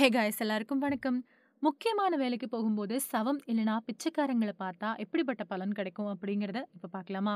Hey guys எல்லாருக்கும் வணக்கம். முக்கியமான வேலைக்கு போகும்போது சவம் இல்லனா பிச்சைக்காரங்கள பார்த்தா எப்படிப்பட்ட பலன் கிடைக்கும் அப்படிங்கிறத இப்ப பார்க்கலாமா?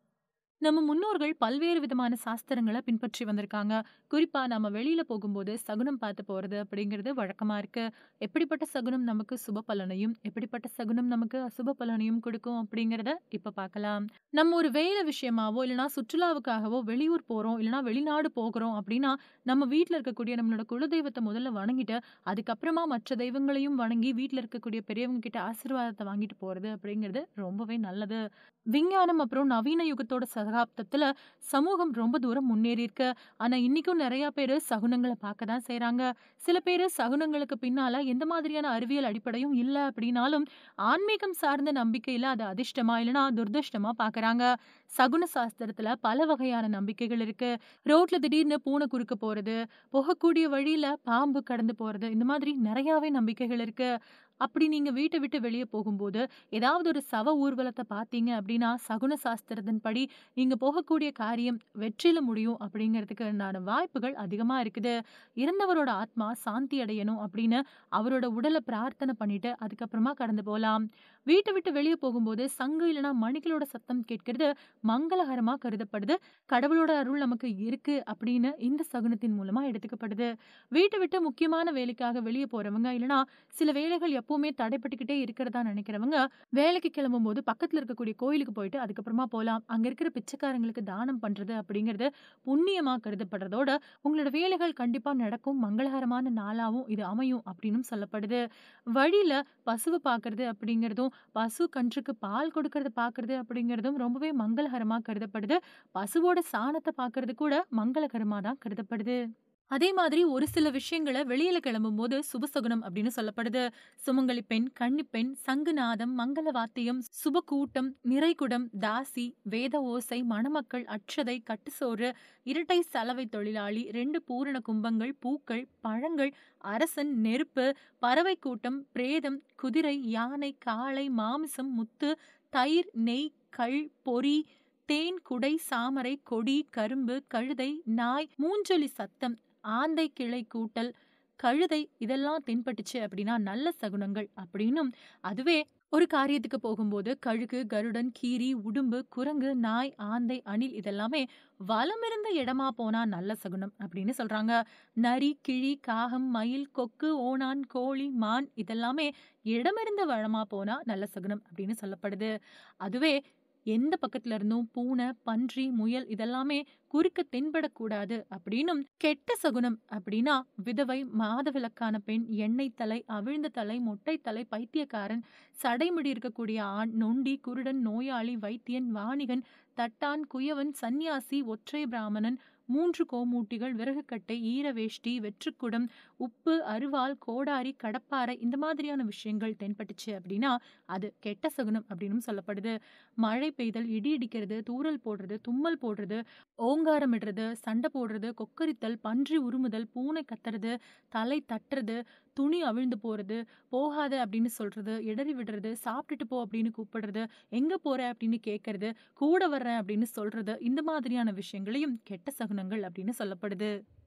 நம்ம முன்னோர்கள் பல்வேறு விதமான சாஸ்திரங்கள பின்பற்றி வந்திருக்காங்க. குறிப்பா நம்ம வெளியில போகும்போது சகுனம் பார்த்து போறது அப்படிங்கிறது வழக்கமா இருக்கு. எப்படிப்பட்ட சகுனம் நமக்கு சுப பலனையும், எப்படிப்பட்ட சகுனம் நமக்கு அசுப பலனையும் குடுக்கும் அப்படிங்கிறத இப்ப பார்க்கலாம். நம்ம ஒரு வேலை விஷயமாவோ, இல்லனா சுற்றுலாவுக்காகவோ வெளியூர் போறோம், இல்லனா வெளிநாடு போகிறோம் அப்படின்னா, நம்ம வீட்ல இருக்கக்கூடிய நம்மளோட குலதெய்வத்த முதல்ல வணங்கிட்டு, அதுக்கப்புறமா மற்ற தெய்வங்களையும் வணங்கி வீட்ல இருக்கக்கூடிய பெரியவங்க கிட்ட ஆசீர்வாதத்த வாங்கிட்டு போறது அப்படிங்கிறது ரொம்பவே நல்லது. விஞ்ஞானம் அப்புறம் நவீன யுகத்தோட சகாப்தத்துல சமூகம் ரொம்ப தூரம் முன்னேறியிருக்கு. ஆனா இன்னிக்கும் நெறைய பேரு சகுனங்கள பார்க்க தான் செய்றாங்க. சில பேரு சகுனங்களுக்கு பின்னால எந்த மாதிரியான அறிவியல் அடிப்படையும் இல்ல அப்படின்னாலும், ஆன்மீகம் சார்ந்த நம்பிக்கையில அது அதிர்ஷ்டமா இல்லனா துர்தஷ்டமா பார்க்கறாங்க. சகுன சாஸ்திரத்துல பல வகையான நம்பிக்கைகள் இருக்கு. ரோட்ல திடீர்னு பூனை குறுக்க போறது, போகக்கூடிய வழியில பாம்பு கடந்து போறது, இந்த மாதிரி நெறையாவே நம்பிக்கைகள் இருக்கு. அப்படி நீங்க வீட்ட விட்டு வெளிய போகும்போது, ஏதாவது ஒரு சவ ஊர்வலத்த பார்த்தீங்க அப்படின்னா, சகுன சாஸ்திரத்தின்படி நீங்க போகக்கூடிய காரியம் வெற்றில முடியும் அப்படிங்கிறதுக்கு உண்டான வாய்ப்புகள் அதிகமா இருக்குது. இறந்தவரோட ஆத்மா சாந்தி அடையணும் அப்படின்னு அவரோட உடல பிரார்த்தனை பண்ணிட்டு, அதுக்கப்புறமா கடந்து போலாம். வீட்ட விட்டு வெளிய போகும்போது சங்கு இல்லனா மணிகளோட சத்தம் கேட்கிறது மங்களகரமா கருதப்படுது. கடவுளோட அருள் நமக்கு இருக்கு அப்படின்னு இந்த சகுனத்தின் மூலமா எடுத்துக்கப்படுது. வீட்ட விட்டு முக்கியமான வேலைக்காக வெளிய போறவங்க, இல்லனா சில வேலைகள் எப்பவுமே தடைப்பட்டுக்கிட்டே இருக்கிறதா நெனைக்கிறவங்க, வேலைக்கு கிளம்பும்போது பக்கத்துல இருக்கக்கூடிய கோயிலுக்கு போயிட்டு அதுக்கப்புறமா போலாம். அங்க இருக்கிற பிச்சைக்காரங்களுக்கு தானம் பண்றது அப்படிங்கிறது புண்ணியமா கருதப்படுறதோட, உங்களோட வேலைகள் கண்டிப்பா நடக்கும். மங்களகரமான நாளாவும் இது அமையும் அப்படின்னும் சொல்லப்படுது. வழியில பசுவ பார்க்கறது அப்படிங்கிறதும், பசு கன்றுக்கு பால் கொடுக்கறத பார்க்கறது அப்படிங்கிறதும் ரொம்பவே மங்களகரமா கருதப்படுது. பசுவோட சாணத்த பார்க்கறது கூட மங்களகரமா தான் கருதப்படுது. அதே மாதிரி ஒரு சில விஷயங்கள வெளியில கிளம்பும்போது சுபசகுனம் அப்படின்னு சொல்லப்படுது. சுமங்கலி பெண், கன்னிப்பெண், சங்குநாதம், மங்கள வாத்தியம், சுபக்கூட்டம், நிறைகுடம், தாசி, வேத ஓசை, மணமக்கள், அட்சதை, கட்டுசோறு, இரட்டை சலவை தொழிலாளி, 2 பூரண கும்பங்கள், பூக்கள், பழங்கள், அரசன், நெருப்பு, பறவை கூட்டம், பிரேதம், குதிரை, யானை, காளை, மாமிசம், முத்து, தயிர், நெய், கள், பொரி, தேன், குடை, சாமரை, கொடி, கரும்பு, கழுதை, நாய், மூஞ்சொலி சத்தம், ஆந்தை கிளை கூட்டல், கழுதை இதெல்லாம் தென்பட்டுச்சு அப்படின்னா நல்ல சகுனங்கள் அப்படின்னும், அதுவே ஒரு காரியத்துக்கு போகும்போது கழுகு, கருடன், கீரி, உடும்பு, குரங்கு, நாய், ஆந்தை, அணில் இதெல்லாமே வலமிருந்த இடமா போனா நல்ல சகுனம் அப்படின்னு சொல்றாங்க. நரி, கிழி, காகம், மயில், கொக்கு, ஓணான், கோழி, மான் இதெல்லாமே இடமிருந்த வலமா போனா நல்ல சகுனம் அப்படின்னு சொல்லப்படுது. அதுவே எந்த பக்கத்துல இருந்தும் பூனை, பன்றி, முயல் இதெல்லாமே குறுக்க தென்படக்கூடாது அப்படின்னும், கெட்ட சகுனம் அப்படின்னா விதவை, மாதவிலக்கான பெண், எண்ணெய் தலை, அவிழ்ந்த தலை, மொட்டை தலை, பைத்தியக்காரன், சடைமுடி இருக்கக்கூடிய ஆண், நொண்டி, குருடன், நோயாளி, வைத்தியன், வாணிகன், தட்டான், குயவன், சந்நியாசி, ஒற்றை பிராமணன், 3 கோமூட்டிகள், விறகுக்கட்டை, ஈர வேஷ்டி, வெற்றுக்குடம், உப்பு, அரிவாள், கோடாரி, கடப்பாரை இந்த மாதிரியான விஷயங்கள் தென்பட்டுச்சு அப்படின்னா, அது கெட்ட சகுனம் அப்படின்னும் சொல்லப்படுது. மழை பெய்தல், இடி இடிக்கிறது, தூறல் போடுறது, தும்மல் போடுறது, ஓங்காரமிடுறது, சண்டை போடுறது, கொக்கரித்தல், பன்றி உறுமுதல், பூனை கத்துறது, தலை தட்டுறது, துணி அவிழ்ந்து போறது, போகாத அப்படின்னு சொல்றது, இடறி விடுறது, சாப்பிட்டுட்டு போ அப்படின்னு கூப்பிடுறது, எங்க போற அப்படின்னு கேட்கறது, கூட வர்றேன் அப்படின்னு சொல்றது, இந்த மாதிரியான விஷயங்களையும் கெட்ட சகுனங்கள் அப்படின்னு சொல்லப்படுது.